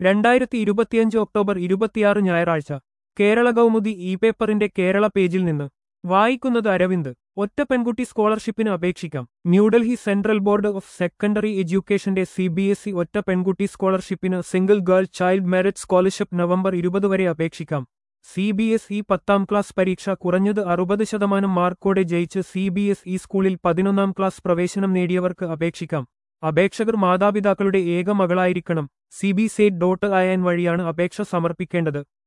രണ്ടായിരത്തി ഇരുപത്തിയഞ്ച് ഒക്ടോബർ ഇരുപത്തിയാറ് ഞായറാഴ്ച കേരള കൗമുദി ഇ പേപ്പറിന്റെ കേരള പേജിൽ നിന്ന് വായിക്കുന്നത് അരവിന്ദ് ഒറ്റ പെൺകുട്ടി സ്കോളർഷിപ്പിന് അപേക്ഷിക്കാം New Delhi central board of secondary എഡ്യൂക്കേഷന്റെ സി ബി എസ് ഇ ഒറ്റ പെൺകുട്ടി സ്കോളർഷിപ്പിന് single girl child merit scholarship November ഇരുപത് വരെ അപേക്ഷിക്കാം സി ബി എസ് ഇ പത്താം ക്ലാസ് പരീക്ഷ കുറഞ്ഞത് അറുപത് ശതമാനം മാർക്കോടെ ജയിച്ച് സി ബി എസ് ഇ സ്കൂളിൽ പതിനൊന്നാം ക്ലാസ് പ്രവേശനം നേടിയവർക്ക് അപേക്ഷിക്കാം അപേക്ഷകർ മാതാപിതാക്കളുടെ ഏക മകളായിരിക്കണം സി ബി സേറ്റ് ഡോട്ട് ഐ എൻ വഴിയാണ് അപേക്ഷ സമർപ്പിക്കേണ്ടത്